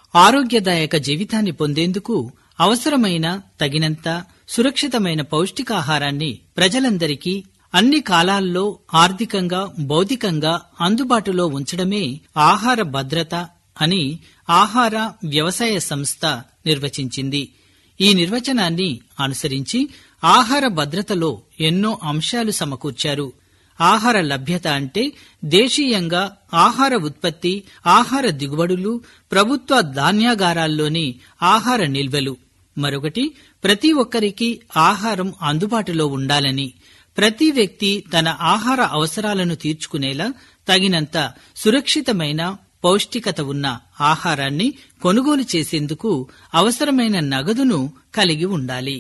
ఆరోగ్యదాయక జీవితాన్ని పొందేందుకు అవసరమైన తగినంత సురక్షితమైన పౌష్టికాహారాన్ని ప్రజలందరికీ అన్ని కాలాల్లో ఆర్థికంగా భౌతికంగా అందుబాటులో ఉంచడమే ఆహార భద్రత అని ఆహార వ్యవసాయ సంస్థ నిర్వచించింది ఈ నిర్వచనాన్ని అనుసరించి ఆహార భద్రతలో ఎన్నో అంశాలు సమకూర్చారు ఆహార లభ్యత అంటే దేశీయంగా ఆహార ఉత్పత్తి ఆహార దిగుబడులు ప్రభుత్వ ధాన్యాగారాల్లోని ఆహార నిల్వలు మరొకటి ప్రతి ఒక్కరికి ఆహారం అందుబాటులో ఉండాలని ప్రతి వ్యక్తి తన ఆహార అవసరాలను తీర్చుకునేలా తగినంత సురక్షితమైన పౌష్టికత ఉన్న ఆహారాన్ని కొనుగోలు చేసేందుకు అవసరమైన నగదును కలిగి ఉండాలి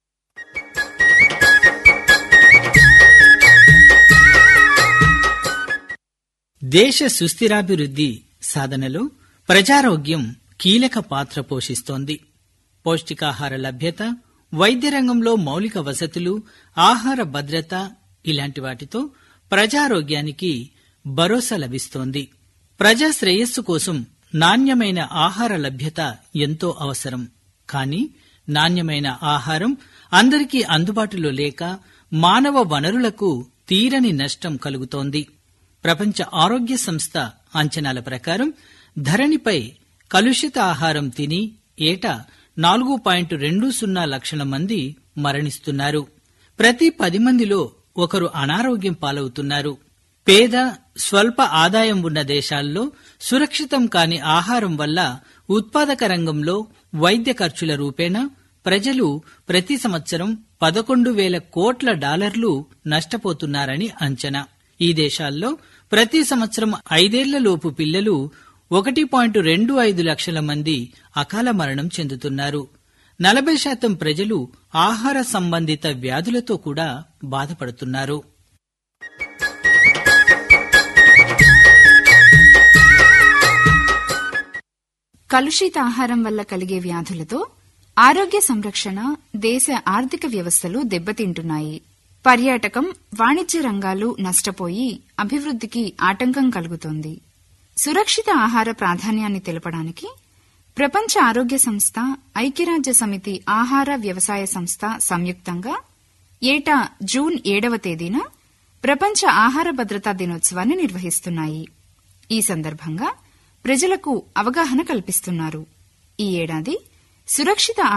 దేశ సుస్థిరాభివృద్ధి సాధనలో ప్రజారోగ్యం కీలక పాత్ర పోషిస్తోంది పౌష్టికాహార లభ్యత వైద్య రంగంలో మౌలిక వసతులు ఆహార భద్రత ఇలాంటి వాటితో ప్రజారోగ్యానికి భరోసా లభిస్తోంది ప్రజా శ్రేయస్సు కోసం నాణ్యమైన ఆహార లభ్యత ఎంతో అవసరం కానీ నాణ్యమైన ఆహారం అందరికీ అందుబాటులో లేక మానవ వనరులకు తీరని నష్టం కలుగుతోంది ప్రపంచ ఆరోగ్య సంస్థ అంచనాల ప్రకారం ధరణిపై కలుషిత ఆహారం తిని ఏటా నాలుగు పాయింట్ రెండు సున్నా లక్షల మంది మరణిస్తున్నారు ప్రతి పది మందిలో ఒకరు అనారోగ్యం పాలవుతున్నారు పేద స్వల్ప ఆదాయం ఉన్న దేశాల్లో సురక్షితం కాని ఆహారం వల్ల ఉత్పాదక రంగంలో వైద్య ఖర్చుల రూపేణా ప్రజలు ప్రతి సంవత్సరం పదకొండు వేల కోట్ల డాలర్లు నష్టపోతున్నారని అంచనా ఈ దేశాల్లో ప్రతి సంవత్సరం ఐదేళ్లలోపు పిల్లలు ఒకటి పాయింట్ రెండు ఐదు లక్షల మంది అకాల మరణం చెందుతున్నారు నలభై శాతం ప్రజలు ఆహార సంబంధిత వ్యాధులతో కూడా బాధపడుతున్నారు కలుషిత ఆహారం వల్ల కలిగే వ్యాధులతో ఆరోగ్య సంరక్షణ దేశ ఆర్థిక వ్యవస్థలు దెబ్బతింటున్నాయి పర్యాటకం వాణిజ్య రంగాలు నష్టపోయి అభివృద్ధికి ఆటంకం కలుగుతోంది సురక్షిత ఆహార ప్రాధాన్యాన్ని తెలపడానికి ప్రపంచ ఆరోగ్య సంస్థ ఐక్యరాజ్య సమితి ఆహార వ్యవసాయ సంస్థ సంయుక్తంగా ఏటా జూన్ ఏడవ తేదీన ప్రపంచ ఆహార భద్రతా దినోత్సవాన్ని నిర్వహిస్తున్నాయి ఈ సందర్భంగా ప్రజలకు అవగాహన కల్పిస్తున్నారు ఈ ఏడాది సురక్షిత